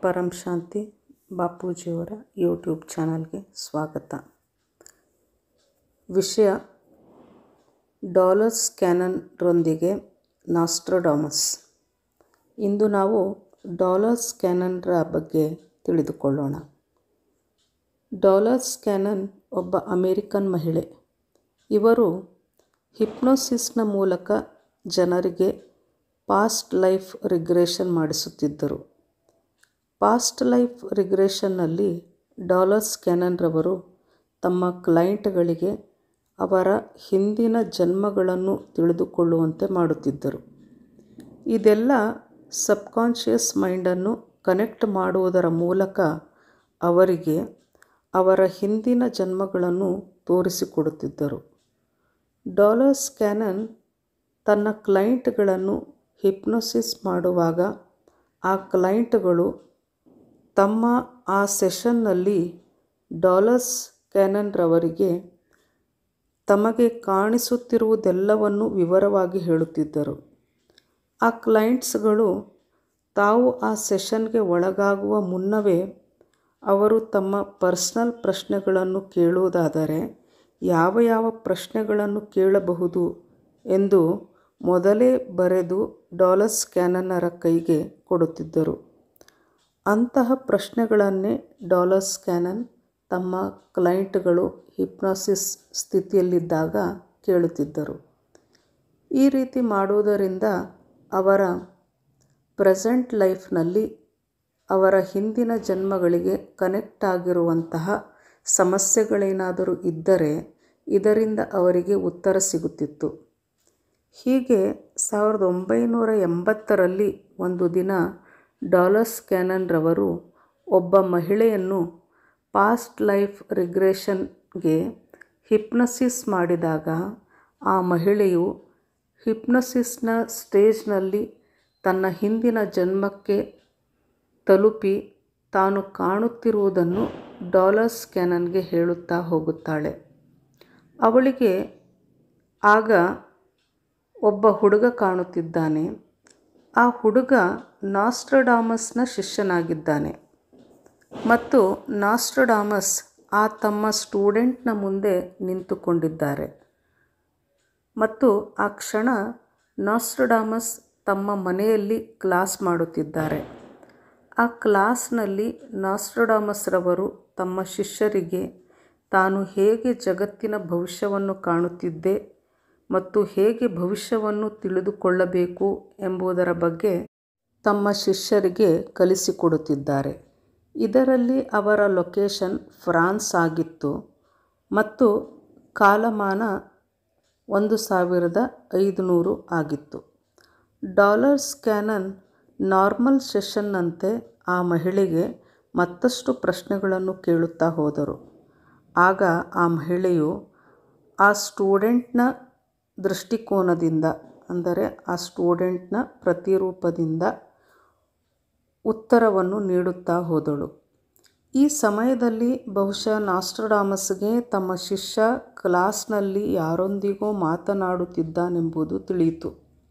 ಪರಂ ಶಾಂತಿ ಬಾಪೂಜಿಯವರ YouTube ಚಾನಲ್ಗೆ ಸ್ವಾಗತ ವಿಷಯ ಡಾಲರ್ಸ್ ಕ್ಯಾನನ್ರೊಂದಿಗೆ ನಾಸ್ಟ್ರಡಾಮಸ್ ಇಂದು ನಾವು ಡಾಲರ್ಸ್ ಕ್ಯಾನನ್ರ ಬಗ್ಗೆ ತಿಳಿದುಕೊಳ್ಳೋಣ ಡಾಲರ್ಸ್ ಕ್ಯಾನನ್ ಒಬ್ಬ ಅಮೇರಿಕನ್ ಮಹಿಳೆ ಇವರು ಹಿಪ್ನೋಸಿಸ್ನ ಮೂಲಕ ಜನರಿಗೆ ಪಾಸ್ಟ್ ಲೈಫ್ ರಿಗ್ರೆಷನ್ ಮಾಡಿಸುತ್ತಿದ್ದರು ಪಾಸ್ಟ್ ಲೈಫ್ ರಿಗ್ರೆಷನ್ನಲ್ಲಿ ಡಾಲರ್ಸ್ ಕ್ಯಾನನ್ರವರು ತಮ್ಮ ಕ್ಲೈಂಟ್ಗಳಿಗೆ ಅವರ ಹಿಂದಿನ ಜನ್ಮಗಳನ್ನು ತಿಳಿದುಕೊಳ್ಳುವಂತೆ ಮಾಡುತ್ತಿದ್ದರು ಇದೆಲ್ಲ ಸಬ್ಕಾನ್ಷಿಯಸ್ ಮೈಂಡನ್ನು ಕನೆಕ್ಟ್ ಮಾಡುವುದರ ಮೂಲಕ ಅವರಿಗೆ ಅವರ ಹಿಂದಿನ ಜನ್ಮಗಳನ್ನು ತೋರಿಸಿಕೊಡುತ್ತಿದ್ದರು ಡಾಲರ್ಸ್ ಕ್ಯಾನನ್ ತನ್ನ ಕ್ಲೈಂಟ್ಗಳನ್ನು ಹಿಪ್ನೋಸಿಸ್ ಮಾಡುವಾಗ ಆ ಕ್ಲೈಂಟ್ಗಳು ತಮ್ಮ ಆ ಸೆಷನ್ನಲ್ಲಿ ಡಾಲರ್ಸ್ ಕ್ಯಾನನ್ರವರಿಗೆ ತಮಗೆ ಕಾಣಿಸುತ್ತಿರುವುದೆಲ್ಲವನ್ನು ವಿವರವಾಗಿ ಹೇಳುತ್ತಿದ್ದರು ಆ ಕ್ಲೈಂಟ್ಸ್ಗಳು ತಾವು ಆ ಸೆಷನ್ಗೆ ಒಳಗಾಗುವ ಮುನ್ನವೇ ಅವರು ತಮ್ಮ ಪರ್ಸ್ನಲ್ ಪ್ರಶ್ನೆಗಳನ್ನು ಕೇಳುವುದಾದರೆ ಯಾವ ಯಾವ ಪ್ರಶ್ನೆಗಳನ್ನು ಕೇಳಬಹುದು ಎಂದು ಮೊದಲೇ ಬರೆದು ಡಾಲರ್ಸ್ ಕ್ಯಾನನ್ನರ ಕೈಗೆ ಕೊಡುತ್ತಿದ್ದರು ಅಂತಹ ಪ್ರಶ್ನೆಗಳನ್ನೇ ಡಾಲರ್ಸ್ ಕ್ಯಾನನ್ ತಮ್ಮ ಕ್ಲೈಂಟ್ಗಳು ಹಿಪ್ನಾಸಿಸ್ ಸ್ಥಿತಿಯಲ್ಲಿದ್ದಾಗ ಕೇಳುತ್ತಿದ್ದರು ಈ ರೀತಿ ಮಾಡುವುದರಿಂದ ಅವರ ಪ್ರೆಸೆಂಟ್ ಲೈಫ್ನಲ್ಲಿ ಅವರ ಹಿಂದಿನ ಜನ್ಮಗಳಿಗೆ ಕನೆಕ್ಟ್ ಆಗಿರುವಂತಹ ಸಮಸ್ಯೆಗಳೇನಾದರೂ ಇದ್ದರೆ ಇದರಿಂದ ಅವರಿಗೆ ಉತ್ತರ ಸಿಗುತ್ತಿತ್ತು ಹೀಗೆ ಸಾವಿರದ ಒಂಬೈನೂರ ಎಂಬತ್ತರಲ್ಲಿ ಒಂದು ದಿನ ಡಾಲರ್ಸ್ ಕ್ಯಾನನ್ರವರು ಒಬ್ಬ ಮಹಿಳೆಯನ್ನು ಪಾಸ್ಟ್ ಲೈಫ್ ರಿಗ್ರೆಷನ್ಗೆ ಹಿಪ್ನಸಿಸ್ ಮಾಡಿದಾಗ ಆ ಮಹಿಳೆಯು ಹಿಪ್ನಸಿಸ್ನ ಸ್ಟೇಜ್ನಲ್ಲಿ ತನ್ನ ಹಿಂದಿನ ಜನ್ಮಕ್ಕೆ ತಲುಪಿ ತಾನು ಕಾಣುತ್ತಿರುವುದನ್ನು ಡಾಲರ್ಸ್ ಕ್ಯಾನನ್ಗೆ ಹೇಳುತ್ತಾ ಹೋಗುತ್ತಾಳೆ ಅವಳಿಗೆ ಆಗ ಒಬ್ಬ ಹುಡುಗ ಕಾಣುತ್ತಿದ್ದಾನೆ ಆ ಹುಡುಗ ನಾಸ್ಟ್ರಡಾಮಸ್ನ ಶಿಷ್ಯನಾಗಿದ್ದಾನೆ ಮತ್ತು ನಾಸ್ಟ್ರಡಾಮಸ್ ಆ ತಮ್ಮ ಸ್ಟೂಡೆಂಟ್ನ ಮುಂದೆ ನಿಂತುಕೊಂಡಿದ್ದಾರೆ ಮತ್ತು ಆ ಕ್ಷಣ ನಾಸ್ಟ್ರಡಾಮಸ್ ತಮ್ಮ ಮನೆಯಲ್ಲಿ ಕ್ಲಾಸ್ ಮಾಡುತ್ತಿದ್ದಾರೆ ಆ ಕ್ಲಾಸ್ನಲ್ಲಿ ನಾಸ್ಟ್ರಡಾಮಸ್ರವರು ತಮ್ಮ ಶಿಷ್ಯರಿಗೆ ತಾನು ಹೇಗೆ ಜಗತ್ತಿನ ಭವಿಷ್ಯವನ್ನು ಕಾಣುತ್ತಿದ್ದೆ ಮತ್ತು ಹೇಗೆ ಭವಿಷ್ಯವನ್ನು ತಿಳಿದುಕೊಳ್ಳಬೇಕು ಎಂಬುದರ ಬಗ್ಗೆ ತಮ್ಮ ಶಿಷ್ಯರಿಗೆ ಕಲಿಸಿಕೊಡುತ್ತಿದ್ದಾರೆ ಇದರಲ್ಲಿ ಅವರ ಲೊಕೇಶನ್ ಫ್ರಾನ್ಸ್ ಆಗಿತ್ತು ಮತ್ತು ಕಾಲಮಾನ ಒಂದು ಸಾವಿರದ ಐದುನೂರು ಆಗಿತ್ತು ಡಾಲರ್ಸ್ ಕ್ಯಾನನ್ ನಾರ್ಮಲ್ ಸೆಷನ್ನಂತೆ ಆ ಮಹಿಳೆಗೆ ಮತ್ತಷ್ಟು ಪ್ರಶ್ನೆಗಳನ್ನು ಕೇಳುತ್ತಾ ಹೋದರು ಆಗ ಆ ಮಹಿಳೆಯು ಆ ಸ್ಟೂಡೆಂಟ್ನ ದೃಷ್ಟಿಕೋನದಿಂದ ಅಂದರೆ ಆ ಸ್ಟೂಡೆಂಟ್ನ ಪ್ರತಿರೂಪದಿಂದ ಉತ್ತರವನ್ನು ನೀಡುತ್ತಾ ಹೋದಳು ಈ ಸಮಯದಲ್ಲಿ ಬಹುಶಃ ನಾಸ್ಟ್ರಡಾಮಸ್ಗೆ ತಮ್ಮ ಶಿಷ್ಯ ಕ್ಲಾಸ್ನಲ್ಲಿ ಯಾರೊಂದಿಗೋ ಮಾತನಾಡುತ್ತಿದ್ದಾನೆಂಬುದು ತಿಳಿಯಿತು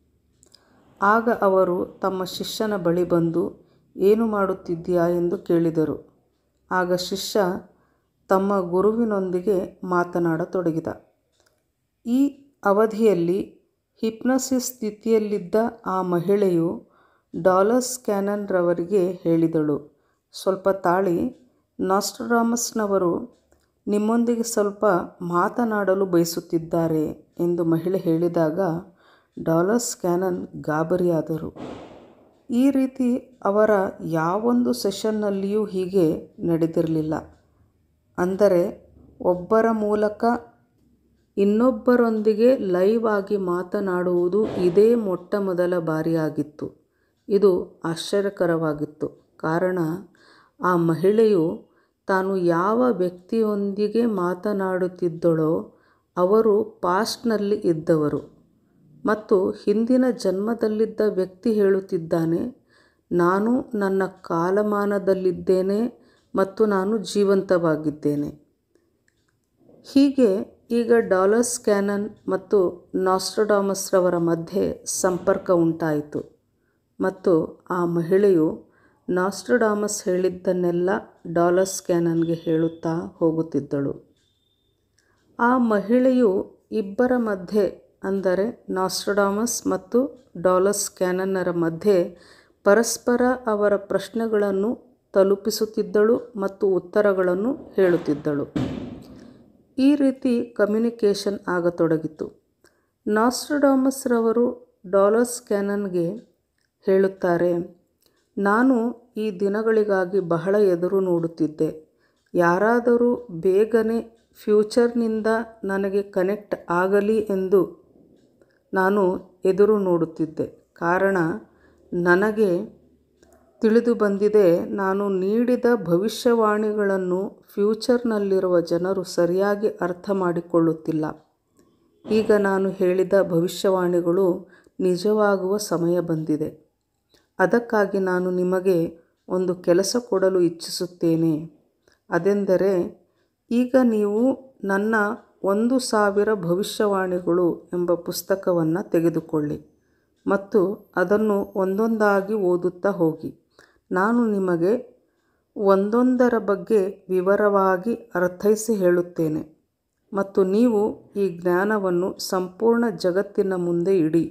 ಆಗ ಅವರು ತಮ್ಮ ಶಿಷ್ಯನ ಬಳಿ ಬಂದು ಏನು ಮಾಡುತ್ತಿದ್ದೀಯಾ ಎಂದು ಕೇಳಿದರು ಆಗ ಶಿಷ್ಯ ತಮ್ಮ ಗುರುವಿನೊಂದಿಗೆ ಮಾತನಾಡತೊಡಗಿದ ಈ ಅವಧಿಯಲ್ಲಿ ಹಿಪ್ನಸಿಸ್ ಸ್ಥಿತಿಯಲ್ಲಿದ್ದ ಆ ಮಹಿಳೆಯು ಡಾಲರ್ಸ್ ಕ್ಯಾನನ್ರವರಿಗೆ ಹೇಳಿದಳು ಸ್ವಲ್ಪ ತಾಳಿ ನಾಸ್ಟ್ರಾಮಸ್ನವರು ನಿಮ್ಮೊಂದಿಗೆ ಸ್ವಲ್ಪ ಮಾತನಾಡಲು ಬಯಸುತ್ತಿದ್ದಾರೆ ಎಂದು ಮಹಿಳೆ ಹೇಳಿದಾಗ ಡಾಲರ್ಸ್ ಕ್ಯಾನನ್ ಗಾಬರಿಯಾದರು ಈ ರೀತಿ ಅವರ ಯಾವೊಂದು ಸೆಷನ್ನಲ್ಲಿಯೂ ಹೀಗೆ ನಡೆದಿರಲಿಲ್ಲ ಅಂದರೆ ಒಬ್ಬರ ಮೂಲಕ ಇನ್ನೊಬ್ಬರೊಂದಿಗೆ ಲೈವ್ ಆಗಿ ಮಾತನಾಡುವುದು ಇದೇ ಮೊಟ್ಟ ಮೊದಲ ಬಾರಿಯಾಗಿತ್ತು ಇದು ಆಶ್ಚರ್ಯಕರವಾಗಿತ್ತು ಕಾರಣ ಆ ಮಹಿಳೆಯು ತಾನು ಯಾವ ವ್ಯಕ್ತಿಯೊಂದಿಗೆ ಮಾತನಾಡುತ್ತಿದ್ದಳೋ ಅವರು ಪಾಸ್ಟ್ನಲ್ಲಿ ಇದ್ದವರು ಮತ್ತು ಹಿಂದಿನ ಜನ್ಮದಲ್ಲಿದ್ದ ವ್ಯಕ್ತಿ ಹೇಳುತ್ತಿದ್ದಾನೆ ನಾನು ನನ್ನ ಕಾಲಮಾನದಲ್ಲಿದ್ದೇನೆ ಮತ್ತು ನಾನು ಜೀವಂತವಾಗಿದ್ದೇನೆ ಹೀಗೆ ಈಗ ಡಾಲರ್ಸ್ ಕ್ಯಾನನ್ ಮತ್ತು ನಾಸ್ಟ್ರಡಾಮಸ್ರವರ ಮಧ್ಯೆ ಸಂಪರ್ಕ ಉಂಟಾಯಿತು ಮತ್ತು ಆ ಮಹಿಳೆಯು ನಾಸ್ಟ್ರಡಾಮಸ್ ಹೇಳಿದ್ದನ್ನೆಲ್ಲ ಡಾಲರ್ಸ್ ಕ್ಯಾನನ್ಗೆ ಹೇಳುತ್ತಾ ಹೋಗುತ್ತಿದ್ದಳು ಆ ಮಹಿಳೆಯು ಇಬ್ಬರ ಮಧ್ಯೆ ಅಂದರೆ ನಾಸ್ಟ್ರಡಾಮಸ್ ಮತ್ತು ಡಾಲರ್ಸ್ ಕ್ಯಾನನ್ನರ ಮಧ್ಯೆ ಪರಸ್ಪರ ಅವರ ಪ್ರಶ್ನೆಗಳನ್ನು ತಲುಪಿಸುತ್ತಿದ್ದಳು ಮತ್ತು ಉತ್ತರಗಳನ್ನು ಹೇಳುತ್ತಿದ್ದಳು ಈ ರೀತಿ ಕಮ್ಯುನಿಕೇಷನ್ ಆಗತೊಡಗಿತು ನಾಸ್ಟ್ರಡಾಮಸ್ರವರು ಡಾಲರ್ಸ್ ಕ್ಯಾನನ್ಗೆ ಹೇಳುತ್ತಾರೆ ನಾನು ಈ ದಿನಗಳಿಗಾಗಿ ಬಹಳ ಎದುರು ನೋಡುತ್ತಿದ್ದೆ ಯಾರಾದರೂ ಬೇಗನೆ ಫ್ಯೂಚರ್ನಿಂದ ನನಗೆ ಕನೆಕ್ಟ್ ಆಗಲಿ ಎಂದು ನಾನು ಎದುರು ನೋಡುತ್ತಿದ್ದೆ ಕಾರಣ ನನಗೆ ತಿಳಿದು ಬಂದಿದೆ ನಾನು ನೀಡಿದ ಭವಿಷ್ಯವಾಣಿಗಳನ್ನು ಫ್ಯೂಚರ್ನಲ್ಲಿರುವ ಜನರು ಸರಿಯಾಗಿ ಅರ್ಥ ಮಾಡಿಕೊಳ್ಳುತ್ತಿಲ್ಲ ಈಗ ನಾನು ಹೇಳಿದ ಭವಿಷ್ಯವಾಣಿಗಳು ನಿಜವಾಗುವ ಸಮಯ ಬಂದಿದೆ ಅದಕ್ಕಾಗಿ ನಾನು ನಿಮಗೆ ಒಂದು ಕೆಲಸ ಕೊಡಲು ಇಚ್ಛಿಸುತ್ತೇನೆ ಅದೆಂದರೆ ಈಗ ನೀವು ನನ್ನ ಒಂದು ಸಾವಿರ ಭವಿಷ್ಯವಾಣಿಗಳು ಎಂಬ ಪುಸ್ತಕವನ್ನು ತೆಗೆದುಕೊಳ್ಳಿ ಮತ್ತು ಅದನ್ನು ಒಂದೊಂದಾಗಿ ಓದುತ್ತಾ ಹೋಗಿ ನಾನು ನಿಮಗೆ ಒಂದೊಂದರ ಬಗ್ಗೆ ವಿವರವಾಗಿ ಅರ್ಥೈಸಿ ಹೇಳುತ್ತೇನೆ ಮತ್ತು ನೀವು ಈ ಜ್ಞಾನವನ್ನು ಸಂಪೂರ್ಣ ಜಗತ್ತಿನ ಮುಂದೆ ಇಡಿ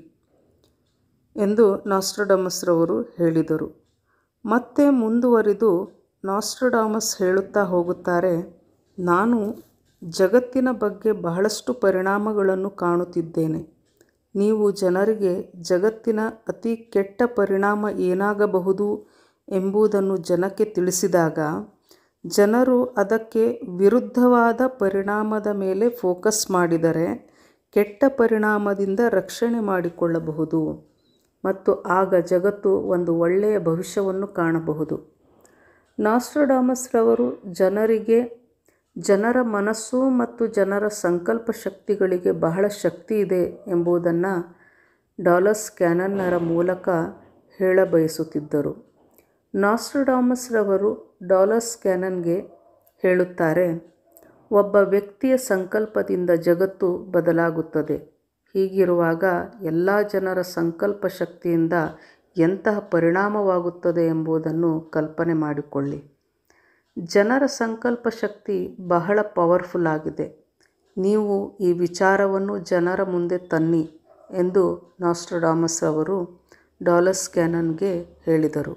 ಎಂದು ನಾಸ್ಟ್ರಡಮಸ್ರವರು ಹೇಳಿದರು ಮತ್ತೆ ಮುಂದುವರಿದು ನಾಸ್ಟ್ರಡಾಮಸ್ ಹೇಳುತ್ತಾ ಹೋಗುತ್ತಾರೆ ನಾನು ಜಗತ್ತಿನ ಬಗ್ಗೆ ಬಹಳಷ್ಟು ಪರಿಣಾಮಗಳನ್ನು ಕಾಣುತ್ತಿದ್ದೇನೆ ನೀವು ಜನರಿಗೆ ಜಗತ್ತಿನ ಅತಿ ಕೆಟ್ಟ ಪರಿಣಾಮ ಏನಾಗಬಹುದು ಎಂಬುದನ್ನು ಜನಕ್ಕೆ ತಿಳಿಸಿದಾಗ ಜನರು ಅದಕ್ಕೆ ವಿರುದ್ಧವಾದ ಪರಿಣಾಮದ ಮೇಲೆ ಫೋಕಸ್ ಮಾಡಿದರೆ ಕೆಟ್ಟ ಪರಿಣಾಮದಿಂದ ರಕ್ಷಣೆ ಮಾಡಿಕೊಳ್ಳಬಹುದು ಮತ್ತು ಆಗ ಜಗತ್ತು ಒಂದು ಒಳ್ಳೆಯ ಭವಿಷ್ಯವನ್ನು ಕಾಣಬಹುದು ನಾಸ್ಟ್ರಡಾಮಸ್ರವರು ಜನರಿಗೆ ಜನರ ಮನಸ್ಸು ಮತ್ತು ಜನರ ಸಂಕಲ್ಪ ಶಕ್ತಿಗಳಿಗೆ ಬಹಳ ಶಕ್ತಿ ಇದೆ ಎಂಬುದನ್ನು ಡಾಲರ್ಸ್ ಕ್ಯಾನನ್ನರ ಮೂಲಕ ಹೇಳಬಯಸುತ್ತಿದ್ದರು ನಾಸ್ಟ್ರಡಾಮಸ್ರವರು ಡಾಲರ್ಸ್ ಕ್ಯಾನನ್ಗೆ ಹೇಳುತ್ತಾರೆ ಒಬ್ಬ ವ್ಯಕ್ತಿಯ ಸಂಕಲ್ಪದಿಂದ ಜಗತ್ತು ಬದಲಾಗುತ್ತದೆ ಹೀಗಿರುವಾಗ ಎಲ್ಲ ಜನರ ಸಂಕಲ್ಪ ಶಕ್ತಿಯಿಂದ ಎಂತಹ ಪರಿಣಾಮವಾಗುತ್ತದೆ ಎಂಬುದನ್ನು ಕಲ್ಪನೆ ಮಾಡಿಕೊಳ್ಳಿ ಜನರ ಸಂಕಲ್ಪ ಶಕ್ತಿ ಬಹಳ ಪವರ್ಫುಲ್ ಆಗಿದೆ ನೀವು ಈ ವಿಚಾರವನ್ನು ಜನರ ಮುಂದೆ ತನ್ನಿ ಎಂದು ನಾಸ್ಟ್ರಡಾಮಸ್ ಅವರು ಡಾಲರ್ಸ್ ಕ್ಯಾನನ್ಗೆ ಹೇಳಿದರು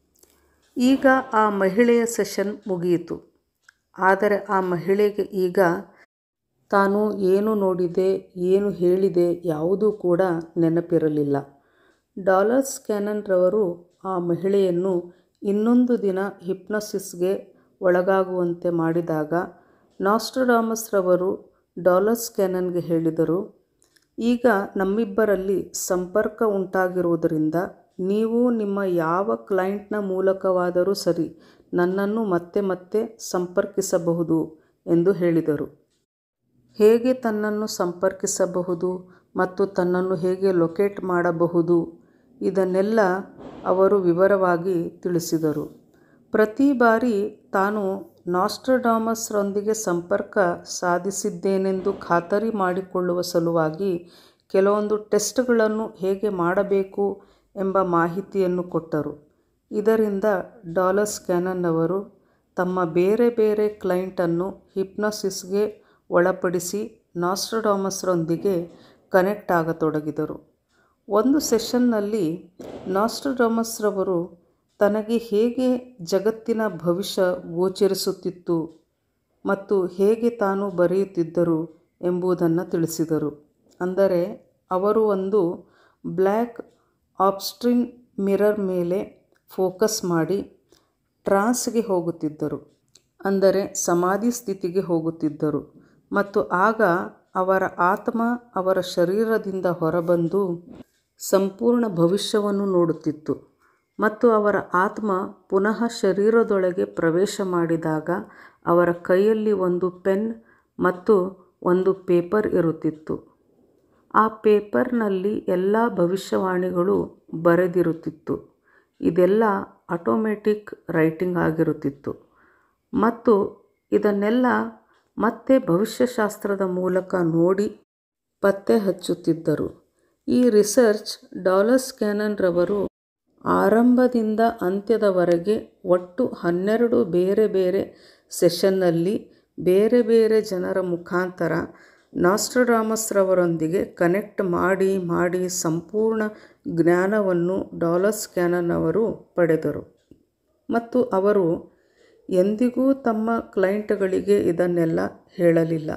ಈಗ ಆ ಮಹಿಳೆಯ ಸೆಷನ್ ಮುಗಿಯಿತು ಆದರೆ ಆ ಮಹಿಳೆಗೆ ಈಗ ತಾನು ಏನು ನೋಡಿದೆ ಏನು ಹೇಳಿದೆ ಯಾವುದೂ ಕೂಡ ನೆನಪಿರಲಿಲ್ಲ ಡಾಲರ್ಸ್ ಕ್ಯಾನನ್ರವರು ಆ ಮಹಿಳೆಯನ್ನು ಇನ್ನೊಂದು ದಿನ ಹಿಪ್ನೋಸಿಸ್ಗೆ ಒಳಗಾಗುವಂತೆ ಮಾಡಿದಾಗ ನಾಸ್ಟ್ರಡಾಮಸ್ರವರು ಡಾಲರ್ಸ್ ಕ್ಯಾನನ್ಗೆ ಹೇಳಿದರು ಈಗ ನಮ್ಮಿಬ್ಬರಲ್ಲಿ ಸಂಪರ್ಕ ಉಂಟಾಗಿರುವುದರಿಂದ ನೀವು ನಿಮ್ಮ ಯಾವ ಕ್ಲೈಂಟ್ನ ಮೂಲಕವಾದರೂ ಸರಿ ನನ್ನನ್ನು ಮತ್ತೆ ಮತ್ತೆ ಸಂಪರ್ಕಿಸಬಹುದು ಎಂದು ಹೇಳಿದರು ಹೇಗೆ ತನ್ನನ್ನು ಸಂಪರ್ಕಿಸಬಹುದು ಮತ್ತು ತನ್ನನ್ನು ಹೇಗೆ ಲೊಕೇಟ್ ಮಾಡಬಹುದು ಇದನ್ನೆಲ್ಲ ಅವರು ವಿವರವಾಗಿ ತಿಳಿಸಿದರು ಪ್ರತಿ ಬಾರಿ ತಾನು ನಾಸ್ಟ್ರಡಾಮಸ್ರೊಂದಿಗೆ ಸಂಪರ್ಕ ಸಾಧಿಸಿದ್ದೇನೆಂದು ಖಾತರಿ ಮಾಡಿಕೊಳ್ಳುವ ಸಲುವಾಗಿ ಕೆಲವೊಂದು ಟೆಸ್ಟ್ಗಳನ್ನು ಹೇಗೆ ಮಾಡಬೇಕು ಎಂಬ ಮಾಹಿತಿಯನ್ನು ಕೊಟ್ಟರು ಇದರಿಂದ ಡಾಲರ್ಸ್ ಕ್ಯಾನನ್ ಅವರು ತಮ್ಮ ಬೇರೆ ಬೇರೆ ಕ್ಲೈಂಟನ್ನು ಹಿಪ್ನೋಸಿಸ್ಗೆ ಒಳಪಡಿಸಿ ನಾಸ್ಟ್ರಡಾಮಸ್ರೊಂದಿಗೆ ಕನೆಕ್ಟ್ ಆಗತೊಡಗಿದರು ಒಂದು ಸೆಷನ್ನಲ್ಲಿ ನಾಸ್ಟ್ರಡಾಮಸ್ರವರು ತನಗೆ ಹೇಗೆ ಜಗತ್ತಿನ ಭವಿಷ್ಯ ಗೋಚರಿಸುತ್ತಿತ್ತು ಮತ್ತು ಹೇಗೆ ತಾನು ಬರೆಯುತ್ತಿದ್ದರು ಎಂಬುದನ್ನು ತಿಳಿಸಿದರು ಅಂದರೆ ಅವರು ಒಂದು ಬ್ಲ್ಯಾಕ್ ಆಬ್ಸ್ಟ್ರಿಂಗ್ ಮಿರರ್ ಮೇಲೆ ಫೋಕಸ್ ಮಾಡಿ ಟ್ರಾನ್ಸ್ಗೆ ಹೋಗುತ್ತಿದ್ದರು ಅಂದರೆ ಸಮಾಧಿ ಸ್ಥಿತಿಗೆ ಹೋಗುತ್ತಿದ್ದರು ಮತ್ತು ಆಗ ಅವರ ಆತ್ಮ ಅವರ ಶರೀರದಿಂದ ಹೊರಬಂದು ಸಂಪೂರ್ಣ ಭವಿಷ್ಯವನ್ನು ನೋಡುತ್ತಿತ್ತು ಮತ್ತು ಅವರ ಆತ್ಮ ಪುನಃ ಶರೀರದೊಳಗೆ ಪ್ರವೇಶ ಮಾಡಿದಾಗ ಅವರ ಕೈಯಲ್ಲಿ ಒಂದು ಪೆನ್ ಮತ್ತು ಒಂದು ಪೇಪರ್ ಇರುತ್ತಿತ್ತು ಆ ಪೇಪರ್ನಲ್ಲಿ ಎಲ್ಲ ಭವಿಷ್ಯವಾಣಿಗಳು ಬರೆದಿರುತ್ತಿತ್ತು ಇದೆಲ್ಲ ಆಟೋಮೆಟಿಕ್ ರೈಟಿಂಗ್ ಆಗಿರುತ್ತಿತ್ತು ಮತ್ತು ಇದನ್ನೆಲ್ಲ ಮತ್ತೆ ಭವಿಷ್ಯಶಾಸ್ತ್ರದ ಮೂಲಕ ನೋಡಿ ಪತ್ತೆ ಹಚ್ಚುತ್ತಿದ್ದರು ಈ ರಿಸರ್ಚ್ ಡಾಲರ್ಸ್ ಕ್ಯಾನನ್ರವರು ಆರಂಭದಿಂದ ಅಂತ್ಯದವರೆಗೆ ಒಟ್ಟು ಹನ್ನೆರಡು ಬೇರೆ ಬೇರೆ ಸೆಷನ್ನಲ್ಲಿ ಬೇರೆ ಬೇರೆ ಜನರ ಮುಖಾಂತರ ನಾಸ್ಟ್ರಡಾಮಸ್ರವರೊಂದಿಗೆ ಕನೆಕ್ಟ್ ಮಾಡಿ ಮಾಡಿ ಸಂಪೂರ್ಣ ಜ್ಞಾನವನ್ನು ಡಾಲರ್ಸ್ ಕ್ಯಾನನ್ ಅವರು ಪಡೆದರು ಮತ್ತು ಅವರು ಎಂದಿಗೂ ತಮ್ಮ ಕ್ಲೈಂಟ್ಗಳಿಗೆ ಇದನ್ನೆಲ್ಲ ಹೇಳಲಿಲ್ಲ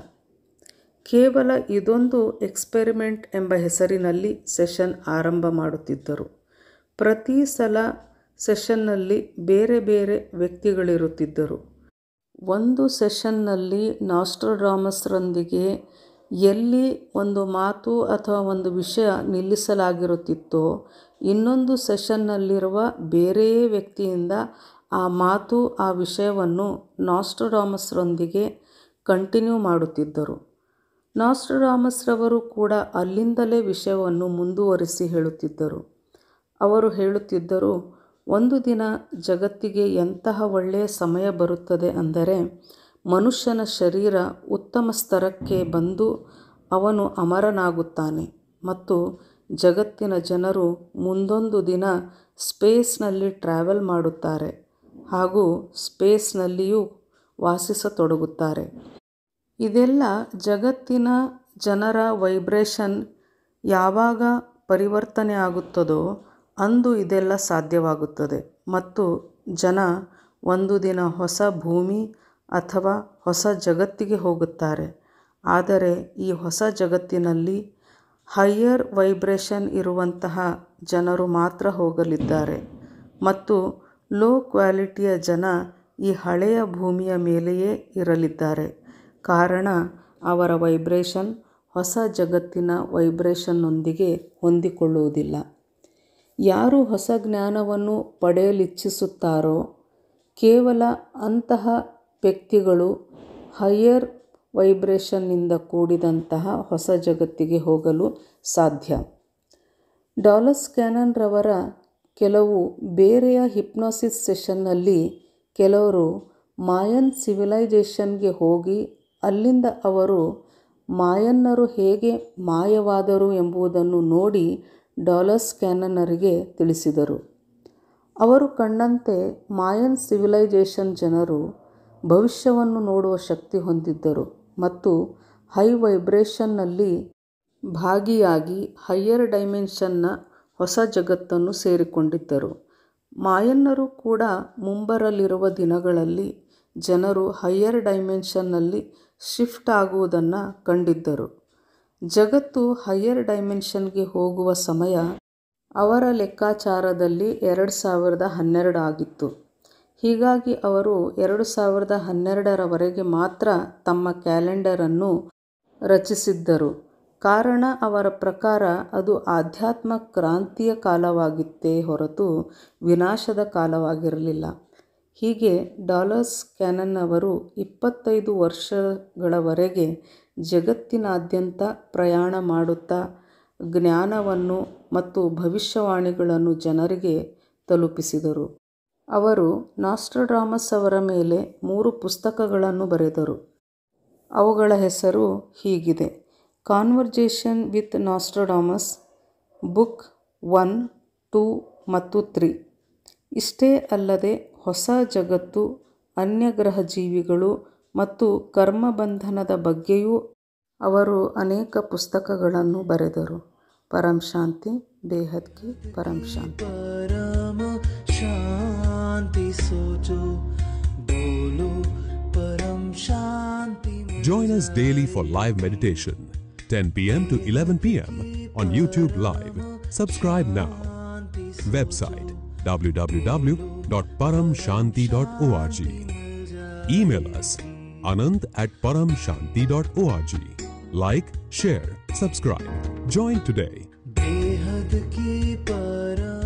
ಕೇವಲ ಇದೊಂದು ಎಕ್ಸ್ಪೆರಿಮೆಂಟ್ ಎಂಬ ಹೆಸರಿನಲ್ಲಿ ಸೆಷನ್ ಆರಂಭ ಮಾಡುತ್ತಿದ್ದರು ಪ್ರತಿ ಸಲ ಸೆಷನ್ನಲ್ಲಿ ಬೇರೆ ಬೇರೆ ವ್ಯಕ್ತಿಗಳಿರುತ್ತಿದ್ದರು ಒಂದು ಸೆಷನ್ನಲ್ಲಿ ನಾಸ್ಟ್ರಡಾಮಸ್ರೊಂದಿಗೆ ಎಲ್ಲಿ ಒಂದು ಮಾತು ಅಥವಾ ಒಂದು ವಿಷಯ ನಿಲ್ಲಿಸಲಾಗಿರುತ್ತಿತ್ತೋ ಇನ್ನೊಂದು ಸೆಷನ್ನಲ್ಲಿರುವ ಬೇರೆಯೇ ವ್ಯಕ್ತಿಯಿಂದ ಆ ಮಾತು ಆ ವಿಷಯವನ್ನು ನಾಸ್ಟ್ರಡಾಮಸ್ರೊಂದಿಗೆ ಕಂಟಿನ್ಯೂ ಮಾಡುತ್ತಿದ್ದರು ನಾಸ್ಟ್ರಡಾಮಸ್ರವರು ಕೂಡ ಅಲ್ಲಿಂದಲೇ ವಿಷಯವನ್ನು ಮುಂದುವರಿಸಿ ಹೇಳುತ್ತಿದ್ದರು ಅವರು ಹೇಳುತ್ತಿದ್ದರು ಒಂದು ದಿನ ಜಗತ್ತಿಗೆ ಎಂತಹ ಒಳ್ಳೆಯ ಸಮಯ ಬರುತ್ತದೆ ಅಂದರೆ ಮನುಷ್ಯನ ಶರೀರ ಉತ್ತಮ ಸ್ತರಕ್ಕೆ ಬಂದು ಅವನು ಅಮರನಾಗುತ್ತಾನೆ ಮತ್ತು ಜಗತ್ತಿನ ಜನರು ಮುಂದೊಂದು ದಿನ ಸ್ಪೇಸ್ನಲ್ಲಿ ಟ್ರಾವೆಲ್ ಮಾಡುತ್ತಾರೆ ಹಾಗೂ ಸ್ಪೇಸ್ನಲ್ಲಿಯೂ ವಾಸಿಸತೊಡಗುತ್ತಾರೆ ಇದೆಲ್ಲ ಜಗತ್ತಿನ ಜನರ ವೈಬ್ರೇಷನ್ ಯಾವಾಗ ಪರಿವರ್ತನೆ ಆಗುತ್ತದೋ ಅಂದು ಇದೆಲ್ಲ ಸಾಧ್ಯವಾಗುತ್ತದೆ ಮತ್ತು ಜನ ಒಂದು ದಿನ ಹೊಸ ಭೂಮಿ ಅಥವಾ ಹೊಸ ಜಗತ್ತಿಗೆ ಹೋಗುತ್ತಾರೆ ಆದರೆ ಈ ಹೊಸ ಜಗತ್ತಿನಲ್ಲಿ ಹೈಯರ್ ವೈಬ್ರೇಷನ್ ಇರುವಂತಹ ಜನರು ಮಾತ್ರ ಹೋಗಲಿದ್ದಾರೆ ಮತ್ತು ಲೋ ಕ್ವಾಲಿಟಿಯ ಜನ ಈ ಹಳೆಯ ಭೂಮಿಯ ಮೇಲೆಯೇ ಇರಲಿದ್ದಾರೆ ಕಾರಣ ಅವರ ವೈಬ್ರೇಷನ್ ಹೊಸ ಜಗತ್ತಿನ ವೈಬ್ರೇಷನ್ನೊಂದಿಗೆ ಹೊಂದಿಕೊಳ್ಳುವುದಿಲ್ಲ ಯಾರು ಹೊಸ ಜ್ಞಾನವನ್ನು ಪಡೆಯಲಿಚ್ಛಿಸುತ್ತಾರೋ ಕೇವಲ ಅಂತಹ ವ್ಯಕ್ತಿಗಳು ಹೈಯರ್ ವೈಬ್ರೇಷನ್ನಿಂದ ಕೂಡಿದಂತಹ ಹೊಸ ಜಗತ್ತಿಗೆ ಹೋಗಲು ಸಾಧ್ಯ ಡಾಲರ್ಸ್ ಕ್ಯಾನನ್ರವರ ಕೆಲವು ಬೇರೆಯ ಹಿಪ್ನೋಸಿಸ್ ಸೆಷನ್ನಲ್ಲಿ ಕೆಲವರು ಮಾಯನ್ ಸಿವಿಲೈಜೇಷನ್ಗೆ ಹೋಗಿ ಅಲ್ಲಿಂದ ಅವರು ಮಾಯನ್ನರು ಹೇಗೆ ಮಾಯವಾದರು ಎಂಬುದನ್ನು ನೋಡಿ ಡಾಲರ್ಸ್ ಕ್ಯಾನನ್ನರಿಗೆ ತಿಳಿಸಿದರು ಅವರು ಕಂಡಂತೆ ಮಾಯನ್ ಸಿವಿಲೈಜೇಷನ್ ಜನರು ಭವಿಷ್ಯವನ್ನು ನೋಡುವ ಶಕ್ತಿ ಹೊಂದಿದ್ದರು ಮತ್ತು ಹೈ ವೈಬ್ರೇಷನ್ನಲ್ಲಿ ಭಾಗಿಯಾಗಿ ಹೈಯರ್ ಡೈಮೆನ್ಷನ್ನ ಹೊಸ ಜಗತ್ತನ್ನು ಸೇರಿಕೊಂಡಿದ್ದರು ಮಾಯನ್ನರು ಕೂಡ ಮುಂಬರಲಿರುವ ದಿನಗಳಲ್ಲಿ ಜನರು ಹೈಯರ್ ಡೈಮೆನ್ಷನ್ನಲ್ಲಿ ಶಿಫ್ಟ್ ಆಗುವುದನ್ನು ಕಂಡಿದ್ದರು ಜಗತ್ತು ಹೈಯರ್ ಡೈಮೆನ್ಷನ್ಗೆ ಹೋಗುವ ಸಮಯ ಅವರ ಲೆಕ್ಕಾಚಾರದಲ್ಲಿ ಎರಡು ಸಾವಿರದ ಹನ್ನೆರಡು ಆಗಿತ್ತು ಹೀಗಾಗಿ ಅವರು ಎರಡು ಸಾವಿರದ ಹನ್ನೆರಡರವರೆಗೆ ಮಾತ್ರ ತಮ್ಮ ಕ್ಯಾಲೆಂಡರನ್ನು ರಚಿಸಿದ್ದರು ಕಾರಣ ಅವರ ಪ್ರಕಾರ ಅದು ಆಧ್ಯಾತ್ಮ ಕ್ರಾಂತಿಯ ಕಾಲವಾಗಿತ್ತೇ ಹೊರತು ವಿನಾಶದ ಕಾಲವಾಗಿರಲಿಲ್ಲ ಹೀಗೆ ಡಾಲರ್ಸ್ ಕ್ಯಾನನ್ ಅವರು ಇಪ್ಪತ್ತೈದು ವರ್ಷಗಳವರೆಗೆ ಜಗತ್ತಿನಾದ್ಯಂತ ಪ್ರಯಾಣ ಮಾಡುತ್ತಾ ಜ್ಞಾನವನ್ನು ಮತ್ತು ಭವಿಷ್ಯವಾಣಿಗಳನ್ನು ಜನರಿಗೆ ತಲುಪಿಸಿದರು ಅವರು ನಾಸ್ಟ್ರಡ್ರಾಮಸ್ ಅವರ ಮೇಲೆ ಮೂರು ಪುಸ್ತಕಗಳನ್ನು ಬರೆದರು ಅವುಗಳ ಹೆಸರು ಹೀಗಿದೆ conversation with Nostradamus book one two ಮತ್ತು ತ್ರೀ ಇಷ್ಟೇ ಅಲ್ಲದೆ ಹೊಸ ಜಗತ್ತು ಅನ್ಯಗ್ರಹ ಜೀವಿಗಳು ಮತ್ತು ಕರ್ಮಬಂಧನದ ಬಗ್ಗೆಯೂ ಅವರು ಅನೇಕ ಪುಸ್ತಕಗಳನ್ನು ಬರೆದರು ಪರಂ ಶಾಂತಿ ಬೇಹದ್ ಕಿ ಪರಂ ಶಾಂತಿ परम शांति सोचो बोलो परम शांति में Join us daily for live meditation, 10 p.m. to 11 p.m. on YouTube Live. Subscribe now. Website www.paramshanti.org. Email us anand at paramshanti.org. Like, share, subscribe. Join today. बेहद की परम